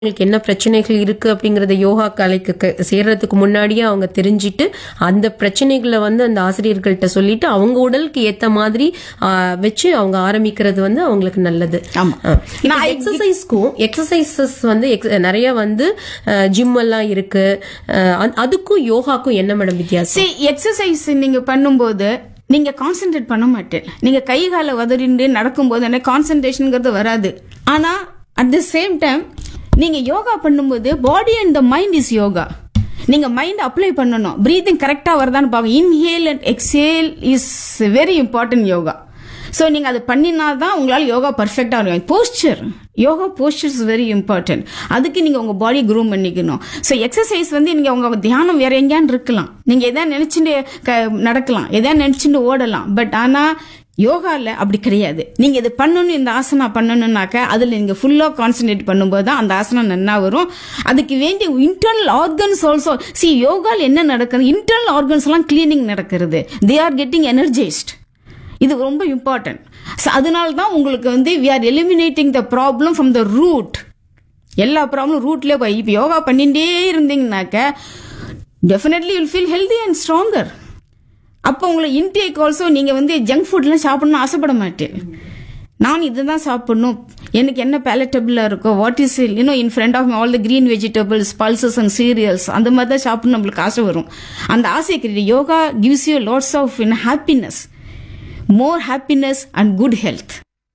அவங்களுக்கு என்ன பிரச்சனைகள் இருக்கு அப்படிங்கறத யோகா கலைக்கு க- சேர்றதுக்கு முன்னாடியே அவங்க தெரிஞ்சிட்டு அந்த பிரச்சனைகளை வந்து அந்த ஆசிரியர்கள்ட்ட சொல்லிட்டு அவங்க உடலுக்கு ஏத்த மாதிரி ஆ, வச்சு அவங்க ஆரம்பிக்கிறது வந்து அவங்களுக்கு நல்லது ஆமா. நான் எக்ஸசைஸ்க்கும் எக்ஸசைசஸ் வந்து ex- நிறைய வந்து ஜிம் எல்லாம் இருக்கு அஹ், அ- அதுக்கும் யோகாக்கும் என்ன மேடம் வித்தியாசம் சி எக்ஸசைஸ் நீங்க பண்ணும்போது நீங்க கான்சென்ட்ரேட் பண்ண மாட்டேன் நீங்க கை காலை உதறிண்டு நடக்கும்போது எனக்கு கான்சென்ட்ரேஷனுங்கிறது வராது ஆனா அட் த சேம் டைம் நீங்க யோகா பண்ணும்போது body and the mind is yoga நீங்க மைண்ட் அப்ளை பண்ணணும் பிரீத்திங் கரெக்டா வருதான்னு பாருங்க inhale and exhale is very important yoga so நீங்க அது பண்ணினா தான் உங்களால யோகா பர்ஃபெக்டா இருக்கும் posture yoga posture is very important அதுக்கு நீங்க உங்க பாடி க்ரூம் பண்ணிக்கணும் ஸோ எக்ஸசைஸ் வந்து நீங்க உங்க தியானம் வேற எங்கேயான்னு இருக்கலாம் நீங்க எதா நினைச்சுட்டு க- நடக்கலாம் எதா நினைச்சுட்டு ஓடலாம் பட் ஆனா யோகால அப்படி கிடையாது நீங்க இது பண்ணணும் இந்த ஆசனா பண்ணணும்னாக்க அதுல நீங்க ஃபுல்லா கான்சென்ட்ரேட் பண்ணும்போது தான் அந்த ஆசனம் நல்லா வரும் அதுக்கு வேண்டிய இன்டர்னல் ஆர்கன்ஸ் ஆல்சோ சி யோகால என்ன நடக்குது இன்டர்னல் ஆர்கன்ஸ் எல்லாம் கிளீனிங் நடக்கிறது தே ஆர் கெட்டிங் எனர்ஜைஸ்ட் இது ரொம்ப இம்பார்ட்டன்ட் அதனால தான் உங்களுக்கு வந்து we are eliminating the problem from the root எல்லா ப்ராப்ளம் ரூட்லேயே போய் இப்போ யோகா பண்ணிட்டே இருந்தீங்கன்னாக்க definitely will feel healthy and stronger அப்போ உங்களை இன்டேக் ஆல்சோ நீங்கள் வந்து ஜங்க் ஃபுட்லாம் சாப்பிடணும்னு ஆசைப்பட மாட்டேன் நான் இதுதான் சாப்பிடணும் எனக்கு என்ன பேலட்டபிளாக இருக்கோ வாட் இஸ் இன்னும் in front of all the green vegetables pulses and cereals அந்த மாதிரி தான் சாப்பிடணும் நம்மளுக்கு ஆசை வரும் அந்த ஆசை கிடையாது yoga gives you lots of in happiness more happiness and good health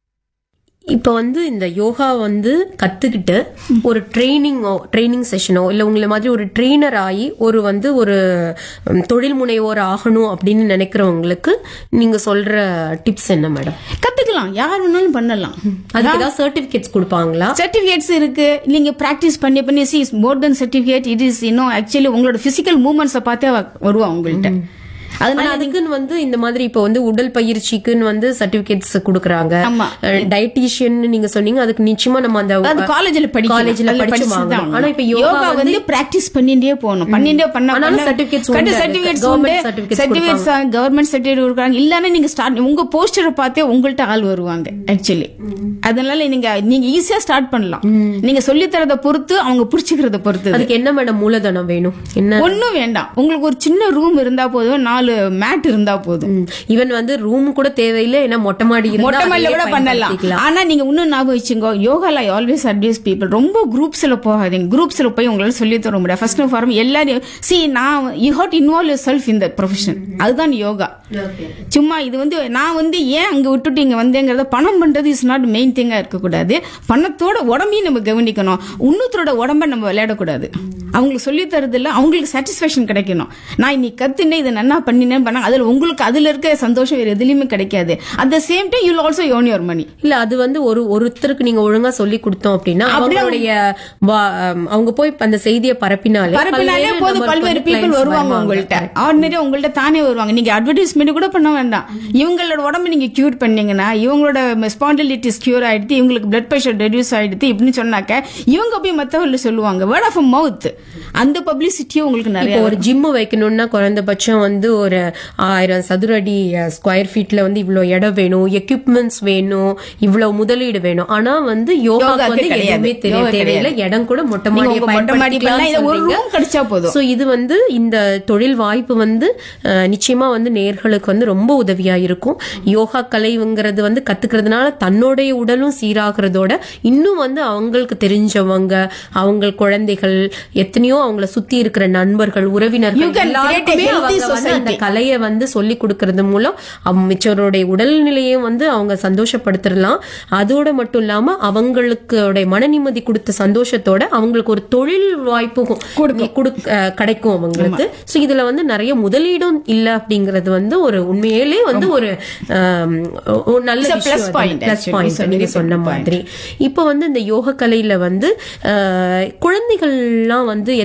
இப்போ வந்து இந்த யோகா வந்து கத்துக்கிட்டு ஒரு ட்ரைனிங்கோ ட்ரைனிங் செஷனோ இல்ல உங்களை மாதிரி ஒரு ட்ரெயினர் ஆகி ஒரு வந்து ஒரு ம், தொழில் முனைவோர் ஆகணும் அப்படின்னு நினைக்கிறவங்களுக்கு நீங்க சொல்ற டிப்ஸ் என்ன மேடம் கத்துக்கலாம் யார் வேணாலும் பண்ணலாம் அதுக்கு ஏதாவது சர்டிபிகேட்ஸ் கொடுப்பாங்களா சர்டிபிகேட்ஸ் இருக்கு நீங்க பிராக்டிஸ் பண்ணி பண்ணி see more then certificate it is இன்னும் ஆக்சுவலி உங்களோட பிசிக்கல் மூவ்மெண்ட்ஸை பார்த்தே அவ வருவா உங்கள்கிட்ட அதனால ஆனா அதுக்குன்னு வந்து இந்த மாதிரி இப்போ வந்து உடல் பயிற்சிக்குன்னு வந்து சர்டிபிகேட்ஸ் கொடுக்கறாங்க ஆமா. டயட்டீஷியன் நீங்க சொன்னீங்க அதுக்கு நிச்சயமா நம்ம அந்த அது காலேஜ்ல படிக்கலாம் காலேஜ்ல அதுல படிச்சு படிச்சு வாங்கணும். தான் ஆனா இப்ப யோகா யோகா வந்து பிராக்டிஸ் பண்ணிட்டே போகணும் பண்ணிட்டே பண்ண ஆனாலும் certificates உண்டு அதுக்கு. சர்டிபிகேட்ஸ் Government உண்டு certificates சர்டிபிகேட்ஸ் கவர்மெண்ட் சர்டிபிகேட் கொடுக்குறாங்க இல்லன்னா நீங்க ஸ்டார்ட் உங்க போஸ்டரை பார்த்தே உங்கள்ட்ட ஆள் வருவாங்க ஆக்சுவலி அதனால நீங்க நீங்க ஈஸியா ஸ்டார்ட் பண்ணலாம் நீங்க சொல்லி தரத பொறுத்து அவங்க புடிச்சுக்கிறத பொறுத்து அதுக்கு என்ன மேடம் மூலதனம் வேணும் என்ன ஒண்ணும் வேண்டாம் உங்களுக்கு ஒரு சின்ன ரூம் இருந்தா போதும் நாலு மேட் இருந்தா போதும் ஈவன் வந்து ரூம் கூட தேவையில்லை ஏன்னா மொட்டை மாடி இருந்தா மொட்டை மாடியில அதையே கூட பண்ணலாம் பயன்படுத்திக்கலாம். ஆனா நீங்க இன்னும் ஞாபகம் வச்சுங்க யோகால ஆல்வேஸ் அட்வைஸ் பீப்புள் ரொம்ப குரூப்ஸ்ல போகாதீங்க குரூப்ஸ்ல போய் உங்களால சொல்லி தர முடியாது ஃபர்ஸ்ட் அண்ட் ஃபார்ம் எல்லாரையும் சி நான் you had involve yourself இந்த ப்ரொஃபஷன் அதுதான் யோகா சும்மா இது வந்து நான் வந்து ஏன் அங்க விட்டுட்டு இங்க வந்தேங்கிறத பணம் பண்றது இஸ் நாட் மெயின் திங்கா இருக்கக்கூடாது பணத்தோட உடம்பையும் நம்ம கவனிக்கணும் இன்னொருத்தரோட உடம்ப நம்ம விளையாடக்கூடாது அவங்களுக்கு சொல்லி தரதுல அவங்களுக்கு சாட்டிஸ்ஃபேக்ஷன் கிடைக்கணும் நான் இன்னைக்கு கத்துனேன் இதை நன்னா பண்ணினேன் பண்ண அதுல உங்களுக்கு அதுல இருக்க சந்தோஷம் வேற எதுலயுமே கிடைக்காது at the same time you also earn your money இல்ல அது வந்து ஒரு ஒருத்தருக்கு நீங்க ஒழுங்கா சொல்லி கொடுத்தோம் அப்படின்னா அவங்களுடைய வா- அம், அவங்க போய் அந்த செய்தியை பரப்பினாலே பரப்பினாலே பல்வேறு போது நம்மளுக்கு பல்வேறு வந்து பீப்புள் clients வருவாங்க உங்கள்ட்ட ஆர்டினரியா உங்கள்ட்ட தானே வருவாங்க நீங்க அட்வர்டைஸ்மெண்ட் கூட பண்ண வேண்டாம் இவங்களோட உடம்பு நீங்க கியூர் பண்ணீங்கன்னா இவங்களோட ஸ்பாண்டிலிட்டிஸ் கியூர் ஆயிடுத்து இவங்களுக்கு பிளட் பிரஷர் ரெடியூஸ் ஆயிடுத்து இப்படின்னு சொன்னாக்க இவங்க போய் மத்தவர்கள் சொல்லுவாங்க வேர்ட் ஆஃப் மவுத் அந்த பப்ளிசிட்டியும் உங்களுக்கு நிறைய இப்போ ஒரு ஜிம் வைக்கணும்னா குறைந்தபட்சம் வந்து ஒரு ஆயிரம் சதுர அடி ஸ்கொயர் ஃபீட்ல வந்து இவ்வளவு இடம் வேணும் எக்யூப்மெண்ட்ஸ் வேணும் இவ்வளவு முதலீடு வேணும் ஆனா வந்து யோகா யோகாக்கு வந்து கிடையாது. எதுவுமே தெரிய யோகா தேவையில்லை இடம் கூட மொட்டை நீங்க மாடியை உங்க மொட்டை மாடி பண்ணலாம் இதை ஒரு பயன்படுத்திக்கலாம்னு ரூம் கிடைச்சா போதும் சோ இது வந்து இந்த தொழில் வாய்ப்பு வந்து அஹ், நிச்சயமா வந்து நேர்களுக்கு வந்து ரொம்ப உதவியா இருக்கும் யோகா கலைங்கிறது வந்து கத்துக்கிறதுனால தன்னுடைய உடலும் சீராகிறதோட இன்னும் வந்து அவங்களுக்கு தெரிஞ்சவங்க அவங்க குழந்தைகள் எத்தனையோ அவங்கள சுத்தி இருக்கிற நண்பர்கள் You உறவினர்கள் can create a எல்லாருக்குமே healthy அவங்க வந்து அந்த society. கலையை வந்து சொல்லி கொடுக்கறது மூலம் அவங்க மிச்சருடைய உடல்நிலையும் வந்து அவங்க சந்தோஷப்படுத்திடலாம் அதோட மட்டும் இல்லாம அவங்களுக்கு மன நிம்மதி கொடுத்த சந்தோஷத்தோட அவங்களுக்கு ஒரு தொழில் வாய்ப்பும் கொடுக்க- அஹ் கிடைக்கும் அவங்களுக்கு சோ இதுல வந்து நிறைய முதலீடும் இல்ல அப்படிங்கறது வந்து ஒரு உண்மையிலே வந்து ஒரு ஆம், ஒரு நல்ல It's a plus point, plus actually. Point It's a நீங்க very சொன்ன good point. மாதிரி இப்போ வந்து இந்த யோக கலையில வந்து அஹ், குழந்தைகள்லாம் வந்து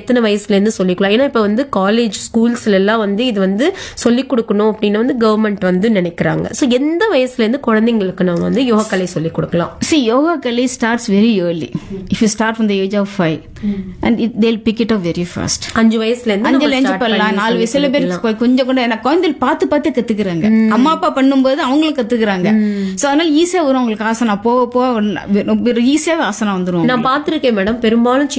எத்தனை வயசுல இருந்து சொல்லிக்கலாம் ஏன்னா இப்ப வந்து காலேஜ் ஸ்கூல்ஸ்ல எல்லாம் வந்து இது வந்து சொல்லிக் கொடுக்கணும் அப்படின்னு வந்து கவர்மெண்ட் வந்து நினைக்கிறாங்க சோ எந்த வயசுல இருந்து குழந்தைங்களுக்கு நம்ம வந்து யோகா கலை சொல்லிக் கொடுக்கலாம் See, yoga kali starts very early. If you start from the age of five, and it, they'll pick it up very fast. அஞ்சு வயசுல இருந்து அஞ்சு நம்ம அஞ்சு start பண்ணலாம் பண்ணி நாலு சொல்லி வயசுல பேர் கொடுக்கலாம். கொஞ்சம் கூட எனக்கு குழந்தைகள் பார்த்து பார்த்து கத்துக்கிறாங்க அம்மா அப்பா பண்ணும்போது அவங்களும் கத்துக்கிறாங்க சோ அதனால ஈஸியா வரும் அவங்களுக்கு ஆசனம் போக போக ஈஸியாவே ஆசனம் வந்துரும் நான் பார்த்திருக்கேன் மேடம் பெரும்பாலும்